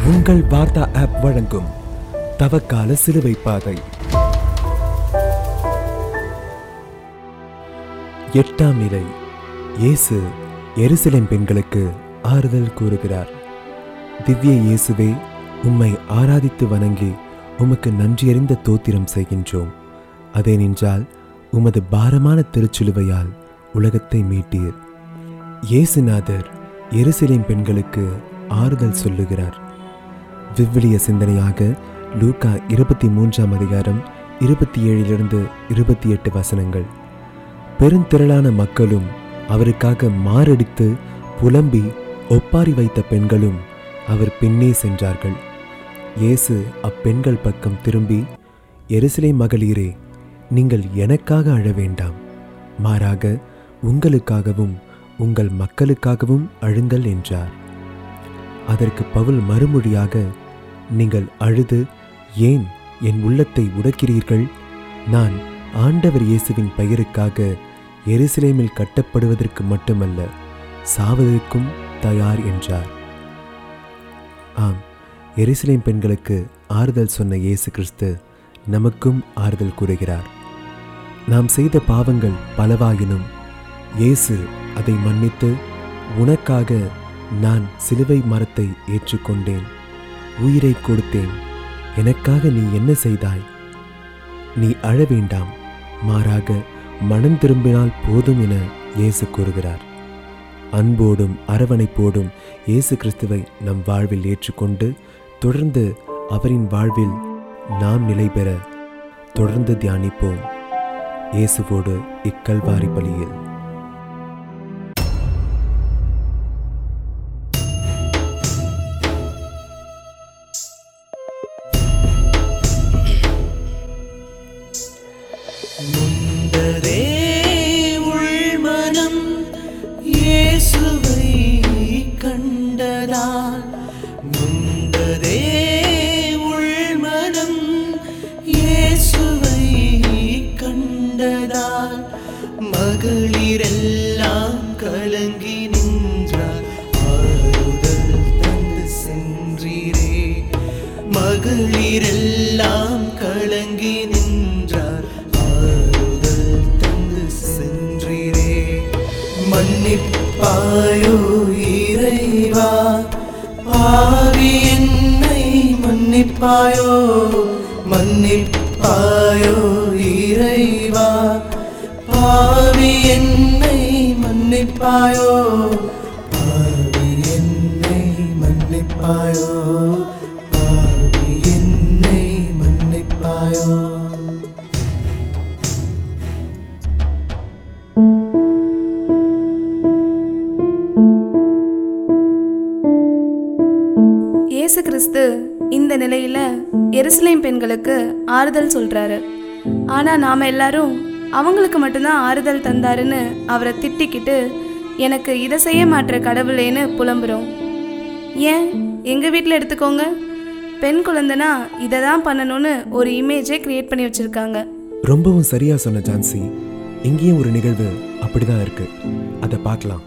உங்கள் வார்த்தா ஆப் வழங்கும் தவக்கால சிலுவை பாதை எட்டாம் நிலை இயேசு எருசலேம் பெண்களுக்கு ஆறுதல் கூறுகிறார் திவ்ய இயேசுவே உம்மை ஆராதித்து வணங்கி உமக்கு நன்றியறிந்த தோத்திரம் செய்கின்றோம் அதேனென்றால் உமது பாரமான திருச்சிலுவையால் உலகத்தை மீட்டீர் இயேசுநாதர் எருசலேம் பெண்களுக்கு ஆறுதல் சொல்லுகிறார் விவிலிய சிந்தனையாக லூக்கா இருபத்தி மூன்றாம் அதிகாரம் இருபத்தி ஏழிலிருந்து இருபத்தி எட்டு வசனங்கள் பெருந்திரளான மக்களும் அவருக்காக மாரடித்து புலம்பி ஒப்பாரி வைத்த பெண்களும் அவர் பின்னே சென்றார்கள் இயேசு அப்பெண்கள் பக்கம் திரும்பி எருசலே மகளிரே நீங்கள் எனக்காக அழ வேண்டாம் மாறாக உங்களுக்காகவும் உங்கள் மக்களுக்காகவும் அழுங்கள் என்றார் அதற்கு பவுல் மறுமொழியாக நீங்கள் அழுது ஏன் என் உள்ளத்தை உடைக்கிறீர்கள் நான் ஆண்டவர் இயேசுவின் பெயருக்காக எருசலேமில் கட்டப்படுவதற்கு மட்டுமல்ல சாவதற்கும் தயார் என்றார் ஆம் எருசலேம் பெண்களுக்கு ஆறுதல் சொன்ன இயேசு கிறிஸ்து நமக்கும் ஆறுதல் கூறுகிறார் நாம் செய்த பாவங்கள் பலவாயினும் இயேசு அதை மன்னித்து உனக்காக நான் சிலுவை மரத்தை ஏற்றுக்கொண்டேன் உயிரை கொடுத்தேன் எனக்காக நீ என்ன செய்தாய் நீ அழ வேண்டாம் மாறாக மனம் திரும்பினால் போதும் என இயேசு கூறுகிறார் அன்போடும் அரவணைப்போடும் இயேசு கிறிஸ்துவை நம் வாழ்வில் ஏற்றுக்கொண்டு தொடர்ந்து அவரின் வாழ்வில் நாம் நிலை பெற தொடர்ந்து தியானிப்போம் இயேசுவோடு இக்கல்வாரி பலியில் நொந்ததே உள்மனம் இயேசுவை கண்டதால் நொந்ததே உள்மனம் இயேசுவை கண்டதால் மகளிரெல்லாம் கலங்கி நின்றார் ஆறுதல் தந்து சென்றீரே மகளிரெல்லாம் கலங்கி நின்றார் ஆறுதல் தந்து சென்றீரே மன்னிப்பாயோ இறைவா பாவி என்னை மன்னிப்பாயோ மன்னிப்பாயோ இறைவா பாவி என்னை மன்னிப்பாயோ பாவி என்னை மன்னிப்பாயோ பாவி என்னை மன்னிப்பாயோ இயேசு கிறிஸ்து இந்த நிலையில எருசலேம் பெண்களுக்கு ஆறுதல் சொல்றாரு ஆனா நாம எல்லாரும் அவங்களுக்கு மட்டும்தான் ஆறுதல் தந்தாருன்னு அவரை திட்டிக்கிட்டு எனக்கு இதை செய்ய மாற்ற கடவுளேன்னு புலம்புறோம் ஏன் எங்க வீட்டில் எடுத்துக்கோங்க பெண் குழந்தைனா இதை தான் பண்ணணும்னு ஒரு இமேஜை கிரியேட் பண்ணி வச்சிருக்காங்க ரொம்பவும் சரியா சொன்ன ஜான்சி இங்கேயும் ஒரு நிகழ்வு அப்படிதான் இருக்கு அதை பார்க்கலாம்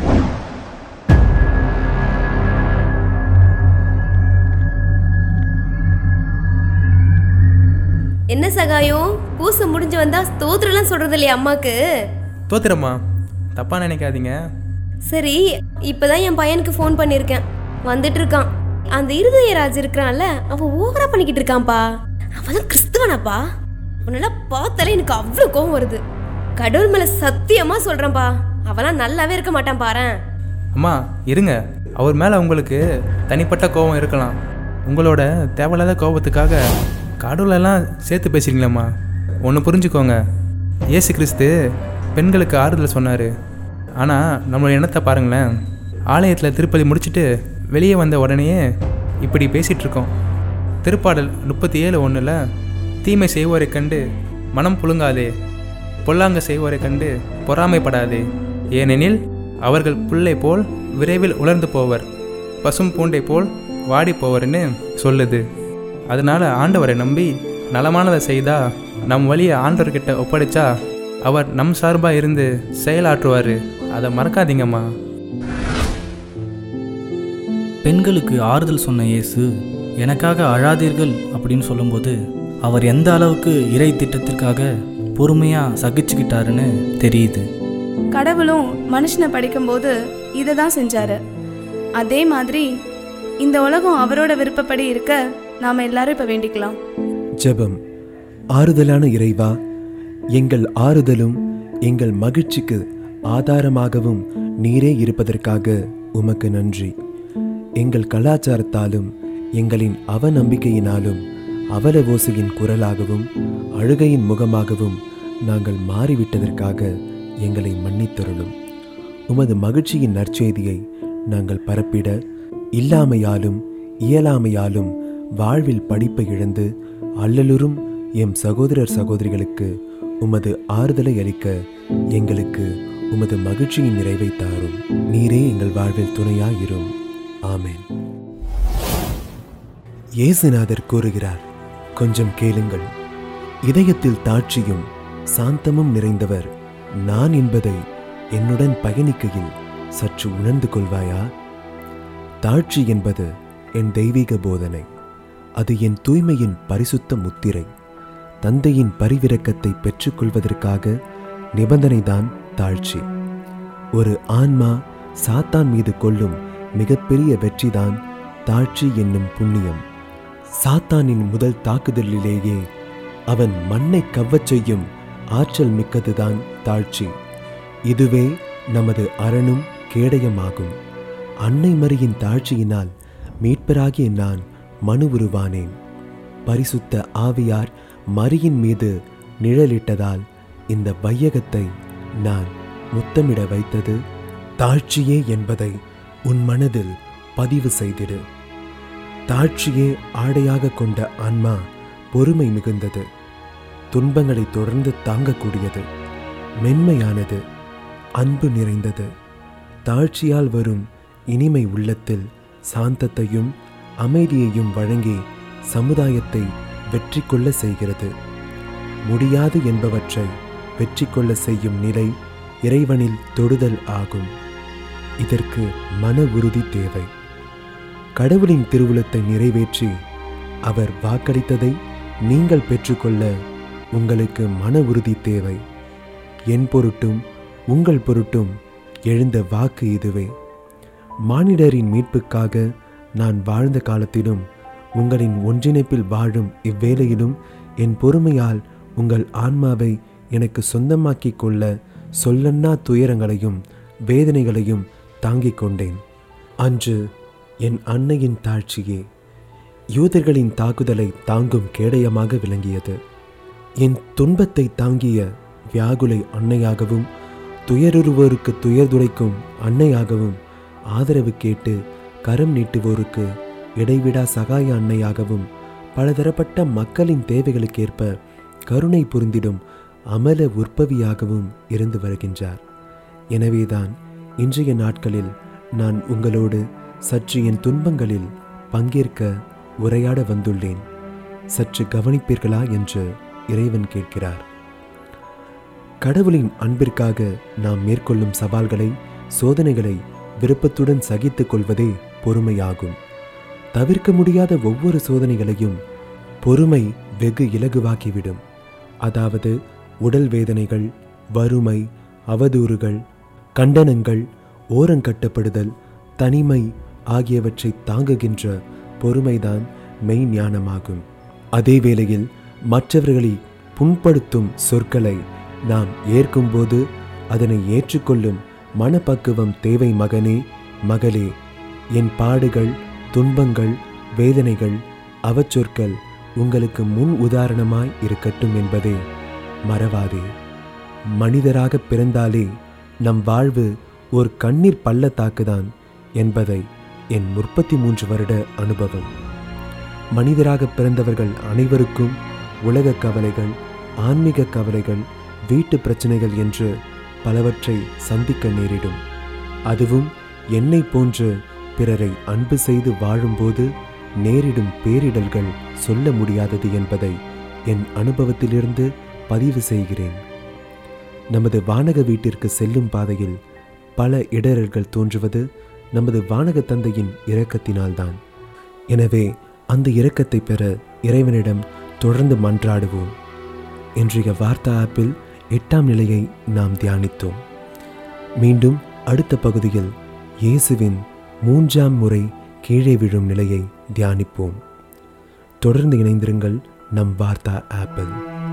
என்ன சகாயம் பூசை முடிஞ்சு வந்தா ஸ்தோத்திரம்லாம் சொல்றது இல்லையா அம்மாக்கு தோத்துறம்மா தப்பாக நினைக்காதீங்க சரி இப்பதான் என் பையனுக்கு ஃபோன் பண்ணியிருக்கேன் வந்துட்டு இருக்கான் அந்த இருதயராஜ் இருக்கிறான்ல அவன் ஓவரா பண்ணிக்கிட்டு இருக்கான்ப்பா அவன் கிறிஸ்துவனாப்பா உன்னெல்லாம் பார்த்தாலே எனக்கு அவ்வளோ கோவம் வருது கடவுள் மேல சத்தியமா சொல்றேன்ப்பா அவன்லாம் நல்லாவே இருக்க மாட்டான் பாரேன் அம்மா இருங்க அவர் மேலே உங்களுக்கு தனிப்பட்ட கோபம் இருக்கலாம் உங்களோட தேவையில்லாத கோபத்துக்காக கடவுளெல்லாம் சேர்த்து பேசுறீங்களம்மா ஒன்று புரிஞ்சுக்கோங்க இயேசு கிறிஸ்து பெண்களுக்கு ஆறுதல் சொன்னார் ஆனால் நம்மளோட எண்ணத்தை பாருங்களேன் ஆலயத்தில் திருப்பதி முடிச்சுட்டு வெளியே வந்த உடனேயே இப்படி பேசிகிட்டு இருக்கோம் திருப்பாடல் முப்பத்தி ஏழு ஒன்றில் தீமை செய்வோரை கண்டு மனம் புழுங்காதே பொல்லாங்க செய்வோரை கண்டு பொறாமைப்படாதே ஏனெனில் அவர்கள் புல்லை போல் விரைவில் உலர்ந்து போவர் பசும் பூண்டை போல் வாடி போவர்னு சொல்லுது அதனால ஆண்டவரை நம்பி நலமானதை செய்தா நம் வழியை ஆண்டவர்கிட்ட ஒப்படைச்சா அவர் நம் சார்பாக இருந்து செயலாற்றுவார் அதை மறக்காதீங்கம்மா பெண்களுக்கு ஆறுதல் சொன்ன இயேசு எனக்காக அழாதீர்கள் அப்படின்னு சொல்லும்போது அவர் எந்த அளவுக்கு இறை திட்டத்திற்காக பொறுமையாக சகிச்சுக்கிட்டாருன்னு தெரியுது கடவுளும் மனுஷனை படிக்கும்போது இதை தான் செஞ்சாரு அதே மாதிரி இந்த உலகம் அவரோட விருப்பப்படி இருக்க நாம எல்லாரும் இப்ப வேண்டிக்கலாம் ஜெபம் ஆறுதலான இறைவா எங்கள் ஆறுதலும் எங்கள் மகிழ்ச்சிக்கு ஆதாரமாகவும் நீரே இருப்பதற்காக உமக்கு நன்றி எங்கள் கலாச்சாரத்தாலும் எங்களின் அவநம்பிக்கையினாலும் அவல ஓசையின் குரலாகவும் அழுகையின் முகமாகவும் நாங்கள் மாறிவிட்டதற்காக எங்களை மன்னித்தருளும் உமது மகிழ்ச்சியின் நற்செய்தியை நாங்கள் பரப்பிட இல்லாமையாலும் இயலாமையாலும் வாழ்வில் படிப்பை இழந்து அல்லலுறும் எம் சகோதரர் சகோதரிகளுக்கு உமது ஆறுதலை அளிக்க எங்களுக்கு உமது மகிழ்ச்சியின் நிறைவை தாரும் நீரே எங்கள் வாழ்வில் துணையாயிரும் ஆமென் இயேசுநாதர் கூறுகிறார் கொஞ்சம் கேளுங்கள் இதயத்தில் தாட்சியும் சாந்தமும் நிறைந்தவர் நான் என்பதை என்னுடன் பயணிக்கையில் சற்று உணர்ந்து கொள்வாயா தாட்சி என்பது என் தெய்வீக போதனை அது என் தூய்மையின் பரிசுத்த முத்திரை தந்தையின் பரிவிரக்கத்தை பெற்றுக்கொள்வதற்காக நிபந்தனைதான் தாழ்ச்சி ஒரு ஆன்மா சாத்தான் மீது கொள்ளும் மிகப்பெரிய வெற்றிதான் தாழ்ச்சி என்னும் புண்ணியம் சாத்தானின் முதல் தாக்குதலிலேயே அவன் மண்ணை கவ்வச் செய்யும் ஆற்றல் மிக்கதுதான் தாழ்ச்சி இதுவே நமது அரணும் கேடயமாகும் அன்னை மரியின் தாழ்ச்சியினால் மீட்பராகிய நான் மனு உருவானேன் பரிசுத்த ஆவியார் மரியின் மீது நிழலிட்டதால் இந்த வையகத்தை நான் முத்தமிட வைத்தது தாழ்ச்சியே என்பதை உன் மனதில் பதிவு செய்திடு தாழ்ச்சியே ஆடையாக கொண்ட ஆன்மா பொறுமை மிகுந்தது துன்பங்களை தொடர்ந்து தாங்கக்கூடியது மென்மையானது அன்பு நிறைந்தது தாழ்ச்சியால் வரும் இனிமை உள்ளத்தில் சாந்தத்தையும் அமைதியையும் வழங்கி சமுதாயத்தை வெற்றி கொள்ள செய்கிறது முடியாது என்பவற்றை வெற்றி கொள்ள செய்யும் நிலை இறைவனில் தொடுதல் ஆகும் இதற்கு மன உறுதி தேவை கடவுளின் திருவுளத்தை நிறைவேற்றி அவர் வாக்களித்ததை நீங்கள் பெற்றுக்கொள்ள உங்களுக்கு மன உறுதி தேவை என் பொருட்டும் உங்கள் பொருட்டும் எழுந்த வாக்கு இதுவே மானிடரின் மீட்புக்காக நான் வாழ்ந்த காலத்திலும் உங்களின் ஒன்றிணைப்பில் வாழும் இவ்வேளையிலும் என் பொறுமையால் உங்கள் ஆன்மாவை எனக்கு சொந்தமாக்கிக் கொள்ள சொல்லன்னா துயரங்களையும் வேதனைகளையும் தாங்கிக் கொண்டேன் அன்று என் அன்னையின் தாழ்ச்சியே யூதர்களின் தாக்குதலை தாங்கும் கேடயமாக விளங்கியது என் துன்பத்தை தாங்கிய வியாகுலை அன்னையாகவும் துயருருவோருக்கு துயர் துடைக்கும் அன்னையாகவும் ஆதரவு கேட்டு கரம் நீட்டுவோருக்கு இடைவிடா சகாய அன்னையாகவும் பலதரப்பட்ட மக்களின் தேவைகளுக்கேற்ப கருணை புரிந்திடும் அமல உற்பவியாகவும் இருந்து வருகின்றார் எனவேதான் இன்றைய நாட்களில் நான் உங்களோடு சற்று என் துன்பங்களில் பங்கேற்க உரையாட வந்துள்ளேன் சற்று கவனிப்பீர்களா என்று இறைவன் கேட்கிறார் கடவுளின் அன்பிற்காக நாம் மேற்கொள்ளும் சவால்களை சோதனைகளை விருப்பத்துடன் சகித்துக் கொள்வதே பொறுமையாகும் தவிர்க்க முடியாத ஒவ்வொரு சோதனைகளையும் பொறுமை வெகு இலகுவாக்கிவிடும் அதாவது உடல் வேதனைகள் வறுமை அவதூறுகள் கண்டனங்கள் ஓரங்கட்டப்படுதல் தனிமை ஆகியவற்றை தாங்குகின்ற பொறுமைதான் மெய் ஞானமாகும் அதே வேளையில் மற்றவர்களை புண்படுத்தும் சொற்களை நாம் ஏற்கும்போது அதனை ஏற்றுக்கொள்ளும் மனப்பக்குவம் தேவை மகனே மகளே என் பாடுகள் துன்பங்கள் வேதனைகள் அவச்சொற்கள் உங்களுக்கு முன் உதாரணமாய் இருக்கட்டும் என்பதே மறவாதே மனிதராக பிறந்தாலே நம் வாழ்வு ஒரு கண்ணீர் பள்ளத்தாக்குதான் என்பதை என் முப்பத்தி மூன்று வருட அனுபவம் மனிதராக பிறந்தவர்கள் அனைவருக்கும் உலக கவலைகள் ஆன்மீக கவலைகள் வீட்டு பிரச்சனைகள் என்று பலவற்றை சந்திக்க நேரிடும் அதுவும் என்னை போன்று பிறரை அன்பு செய்து வாழும்போது நேரிடும் பேரிடல்கள் சொல்ல முடியாதது என்பதை என் அனுபவத்திலிருந்து பதிவு செய்கிறேன் நமது வானக வீட்டிற்கு செல்லும் பாதையில் பல இடரல்கள் தோன்றுவது நமது வானக தந்தையின் இரக்கத்தினால்தான் எனவே அந்த இரக்கத்தை பெற இறைவனிடம் தொடர்ந்து மன்றாடுவோம் இன்றைய வார்த்தா ஆப்பில் எட்டாம் நிலையை நாம் தியானித்தோம் மீண்டும் அடுத்த பகுதியில் இயேசுவின் மூன்றாம் முறை கீழே விழும் நிலையை தியானிப்போம் தொடர்ந்து இணைந்திருங்கள் நம் வார்த்தா ஆப்பிள்